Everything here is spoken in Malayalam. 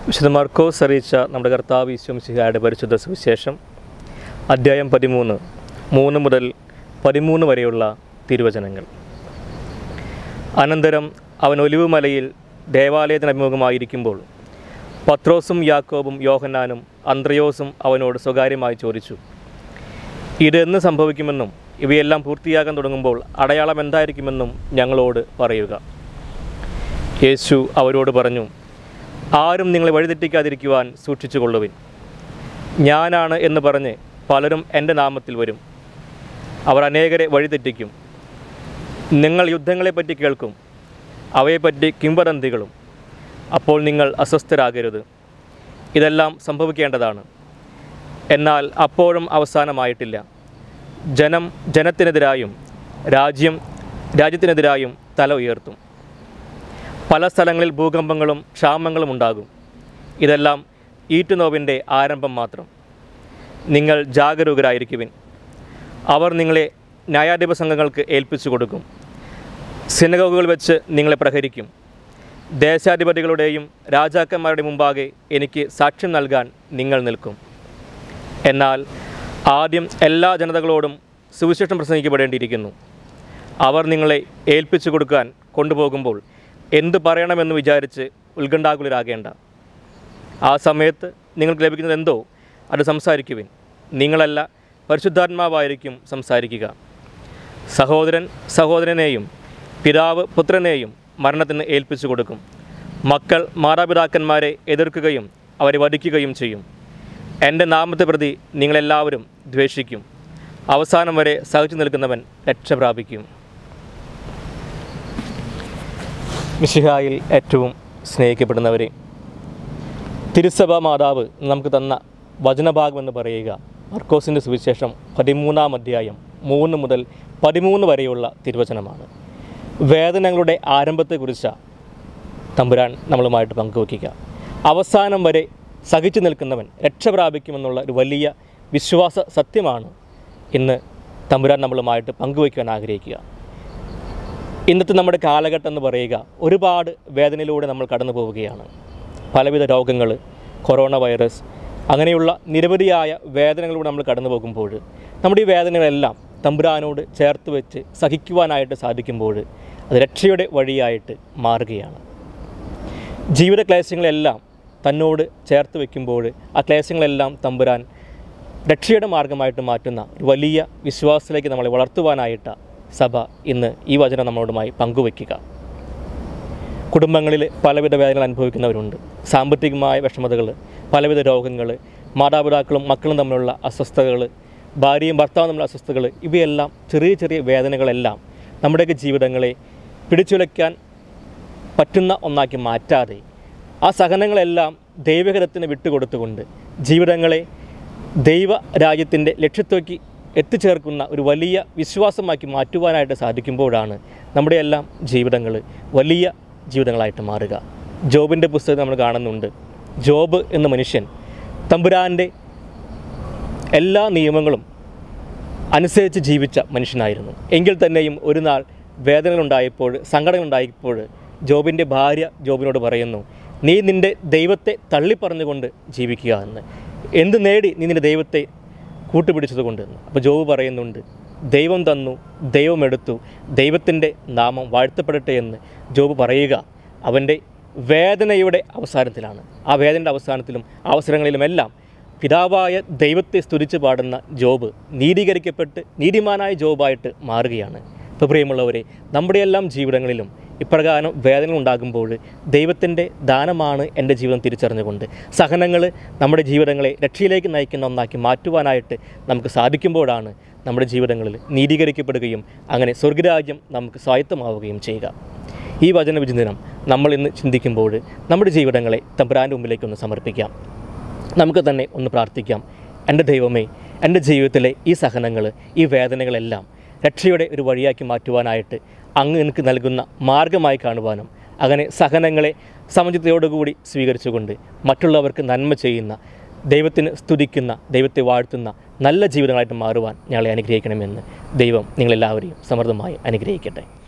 വിശുദ്ധ മാർക്കോസ് അറിയിച്ച നമ്മുടെ കർത്താവ് ഈശ്വംസിഹായുടെ പരിശുദ്ധ സുവിശേഷം അദ്ധ്യായം പതിമൂന്ന് മൂന്ന് മുതൽ പതിമൂന്ന് വരെയുള്ള തിരുവചനങ്ങൾ അനന്തരം അവൻ ഒലിവ് മലയിൽ ദേവാലയത്തിന് അഭിമുഖമായിരിക്കുമ്പോൾ പത്രോസും യാക്കോബും യോഹന്നാനും അന്ത്രയോസും അവനോട് സ്വകാര്യമായി ചോദിച്ചു ഇതെന്ന് സംഭവിക്കുമെന്നും ഇവയെല്ലാം പൂർത്തിയാകാൻ തുടങ്ങുമ്പോൾ അടയാളം എന്തായിരിക്കുമെന്നും ഞങ്ങളോട് പറയുക യേശു അവരോട് പറഞ്ഞു ആരും നിങ്ങളെ വഴിതെറ്റിക്കാതിരിക്കുവാൻ സൂക്ഷിച്ചുകൊള്ളുവിൻ ഞാനാണ് എന്ന് പറഞ്ഞ് പലരും എൻ്റെ നാമത്തിൽ വരും അവർ അനേകരെ വഴിതെറ്റിക്കും നിങ്ങൾ യുദ്ധങ്ങളെപ്പറ്റി കേൾക്കും അവയെപ്പറ്റി കിംവദന്തികളും അപ്പോൾ നിങ്ങൾ അസ്വസ്ഥരാകരുത് ഇതെല്ലാം സംഭവിക്കേണ്ടതാണ് എന്നാൽ അപ്പോഴും അവസാനമായിട്ടില്ല ജനം ജനത്തിനെതിരായും രാജ്യം രാജ്യത്തിനെതിരായും തല ഉയർത്തും പല സ്ഥലങ്ങളിൽ ഭൂകമ്പങ്ങളും ക്ഷാമങ്ങളും ഉണ്ടാകും ഇതെല്ലാം ഈറ്റുനോവിൻ്റെ ആരംഭം മാത്രം നിങ്ങൾ ജാഗരൂകരായിരിക്കുവിൻ അവർ നിങ്ങളെ ന്യായാധിപ സംഘങ്ങൾക്ക് ഏൽപ്പിച്ചു കൊടുക്കും സിനഗോഗുകൾ വെച്ച് നിങ്ങളെ പ്രഹരിക്കും ദേശാധിപതികളുടെയും രാജാക്കന്മാരുടെ മുമ്പാകെ എനിക്ക് സാക്ഷ്യം നൽകാൻ നിങ്ങൾ നിൽക്കും എന്നാൽ ആദ്യം എല്ലാ ജനതകളോടും സുവിശേഷം പ്രസംഗിക്കപ്പെടേണ്ടിയിരിക്കുന്നു അവർ നിങ്ങളെ ഏൽപ്പിച്ചു കൊടുക്കാൻ കൊണ്ടുപോകുമ്പോൾ എന്ത് പറയണമെന്ന് വിചാരിച്ച് ഉത്കണ്ഠാകുലരാകേണ്ട ആ സമയത്ത് നിങ്ങൾക്ക് ലഭിക്കുന്നത് എന്തോ അത് സംസാരിക്കുവിൻ നിങ്ങളല്ല പരിശുദ്ധാത്മാവായിരിക്കും സംസാരിക്കുക സഹോദരൻ സഹോദരനെയും പിതാവ് പുത്രനെയും മരണത്തിന് ഏൽപ്പിച്ചു കൊടുക്കും മക്കൾ മാതാപിതാക്കന്മാരെ എതിർക്കുകയും അവരെ വധിക്കുകയും ചെയ്യും എൻ്റെ നാമത്തെ പ്രതി നിങ്ങളെല്ലാവരും ദ്വേഷിക്കും അവസാനം വരെ സഹിച്ചു നിൽക്കുന്നവൻ രക്ഷ പ്രാപിക്കും മിശിഹായിൽ ഏറ്റവും സ്നേഹിക്കപ്പെടുന്നവരെ തിരുസഭ മാതാവ് നമുക്ക് തന്ന വചനഭാഗമെന്ന് പറയുക മർക്കോസിൻ്റെ സുവിശേഷം പതിമൂന്നാം അധ്യായം മൂന്ന് മുതൽ പതിമൂന്ന് വരെയുള്ള തിരുവചനമാണ് വേദനകളുടെ ആരംഭത്തെക്കുറിച്ച് തമ്പുരാൻ നമ്മളുമായിട്ട് പങ്കുവയ്ക്കുക അവസാനം വരെ സഹിച്ചു നിൽക്കുന്നവൻ രക്ഷ പ്രാപിക്കുമെന്നുള്ള ഒരു വലിയ വിശ്വാസ സത്യമാണ് ഇന്ന് തമ്പുരാൻ നമ്മളുമായിട്ട് പങ്കുവയ്ക്കുവാൻ ആഗ്രഹിക്കുക ഇന്നത്തെ നമ്മുടെ കാലഘട്ടം എന്ന് പറയുക ഒരുപാട് വേദനയിലൂടെ നമ്മൾ കടന്നു പോവുകയാണ് പലവിധ രോഗങ്ങൾ കൊറോണ വൈറസ് അങ്ങനെയുള്ള നിരവധിയായ വേദനകളിലൂടെ നമ്മൾ കടന്നു പോകുമ്പോൾ നമ്മുടെ ഈ വേദനകളെല്ലാം തമ്പുരാനോട് ചേർത്ത് വെച്ച് സഹിക്കുവാനായിട്ട് സാധിക്കുമ്പോൾ അത് രക്ഷയുടെ വഴിയായിട്ട് മാറുകയാണ് ജീവിത ക്ലേശങ്ങളെല്ലാം തന്നോട് ചേർത്ത് വെക്കുമ്പോൾ ആ ക്ലേശങ്ങളെല്ലാം തമ്പുരാൻ രക്ഷയുടെ മാർഗമായിട്ട് മാറ്റുന്ന ഒരു വലിയ വിശ്വാസത്തിലേക്ക് നമ്മളെ വളർത്തുവാനായിട്ട് സഭ ഇന്ന് ഈ വചനം നമ്മളോടുമായി പങ്കുവയ്ക്കുക കുടുംബങ്ങളിൽ പലവിധ വേദനകൾ അനുഭവിക്കുന്നവരുണ്ട് സാമ്പത്തികമായ വിഷമതകൾ പലവിധ രോഗങ്ങൾ മാതാപിതാക്കളും മക്കളും തമ്മിലുള്ള അസ്വസ്ഥതകൾ ഭാര്യയും ഭർത്താവും തമ്മിലുള്ള അസ്വസ്ഥതകൾ ഇവയെല്ലാം ചെറിയ ചെറിയ വേദനകളെല്ലാം നമ്മുടെയൊക്കെ ജീവിതങ്ങളെ പിടിച്ചുലയ്ക്കാൻ പറ്റുന്ന ഒന്നാക്കി മാറ്റാതെ ആ സഹനങ്ങളെല്ലാം ദൈവഹിതത്തിന് വിട്ടുകൊടുത്തുകൊണ്ട് ജീവിതങ്ങളെ ദൈവ രാജ്യത്തിൻ്റെ ലക്ഷ്യത്തേക്ക് എത്തിച്ചേർക്കുന്ന ഒരു വലിയ വിശ്വാസമാക്കി മാറ്റുവാനായിട്ട് സാധിക്കുമ്പോഴാണ് നമ്മുടെ എല്ലാം ജീവിതങ്ങൾ വലിയ ജീവിതങ്ങളായിട്ട് മാറുക ജോബിൻ്റെ പുസ്തകം നമ്മൾ കാണുന്നുണ്ട് ജോബ് എന്ന മനുഷ്യൻ തമ്പുരാൻ്റെ എല്ലാ നിയമങ്ങളും അനുസരിച്ച് ജീവിച്ച മനുഷ്യനായിരുന്നു എങ്കിൽ തന്നെയും ഒരു നാൾ വേദനകളുണ്ടായപ്പോൾ സങ്കടങ്ങളുണ്ടായപ്പോൾ ജോബിൻ്റെ ഭാര്യ ജോബിനോട് പറയുന്നു നീ നിൻ്റെ ദൈവത്തെ തള്ളിപ്പറഞ്ഞുകൊണ്ട് ജീവിക്കുക എന്ന് എന്ത് നേടി നീ നിൻ്റെ ദൈവത്തെ കൂട്ടുപിടിച്ചതുകൊണ്ട് എന്ന് അപ്പോൾ ജോബ് പറയുന്നുണ്ട് ദൈവം തന്നു ദൈവം എടുത്തു ദൈവത്തിൻ്റെ നാമം വാഴ്ത്തപ്പെടട്ടെ എന്ന് ജോബ് പറയുക അവൻ്റെ വേദനയുടെ അവസാനത്തിലാണ് ആ വേദനയുടെ അവസാനത്തിലും അവസരങ്ങളിലുമെല്ലാം പിതാവായ ദൈവത്തെ സ്തുതിച്ച് പാടുന്ന ജോബ് നീതീകരിക്കപ്പെട്ട് നീതിമാനായ ജോബായിട്ട് മാറുകയാണ് ഇപ്പോൾ പ്രിയമുള്ളവരെ നമ്മുടെയെല്ലാം ജീവിതങ്ങളിലും ഇപ്രകാരം വേദന ഉണ്ടാകുമ്പോൾ ദൈവത്തിൻ്റെ ദാനമാണ് എൻ്റെ ജീവിതം തിരിച്ചറിഞ്ഞുകൊണ്ട് സഹനങ്ങൾ നമ്മുടെ ജീവിതങ്ങളെ രക്ഷയിലേക്ക് നയിക്കുന്ന ഒന്നാക്കി മാറ്റുവാനായിട്ട് നമുക്ക് സാധിക്കുമ്പോഴാണ് നമ്മുടെ ജീവിതങ്ങളിൽ നീതീകരിക്കപ്പെടുകയും അങ്ങനെ സ്വർഗരാജ്യം നമുക്ക് സ്വായത്തമാവുകയും ചെയ്യുക ഈ വചന വിചിന്തനം നമ്മൾ ഇന്ന് ചിന്തിക്കുമ്പോൾ നമ്മുടെ ജീവിതങ്ങളെ തമ്പുരാൻ്റെ മുമ്പിലേക്ക് ഒന്ന് സമർപ്പിക്കാം നമുക്ക് തന്നെ ഒന്ന് പ്രാർത്ഥിക്കാം എൻ്റെ ദൈവമേ എൻ്റെ ജീവിതത്തിലെ ഈ സഹനങ്ങൾ ഈ വേദനകളെല്ലാം രക്ഷയുടെ ഒരു വഴിയാക്കി മാറ്റുവാനായിട്ട് അങ്ങ് എനിക്ക് നൽകുന്ന മാർഗമായി കാണുവാനും അങ്ങനെ സഹനങ്ങളെ സമചിത്തയോടുകൂടി സ്വീകരിച്ചുകൊണ്ട് മറ്റുള്ളവർക്ക് നന്മ ചെയ്യുന്ന ദൈവത്തിന് സ്തുതിക്കുന്ന ദൈവത്തെ വാഴ്ത്തുന്ന നല്ല ജീവിതങ്ങളായിട്ട് മാറുവാൻ ഞങ്ങളെ അനുഗ്രഹിക്കണമെന്ന് ദൈവം നിങ്ങളെല്ലാവരെയും സമൃദ്ധമായി അനുഗ്രഹിക്കട്ടെ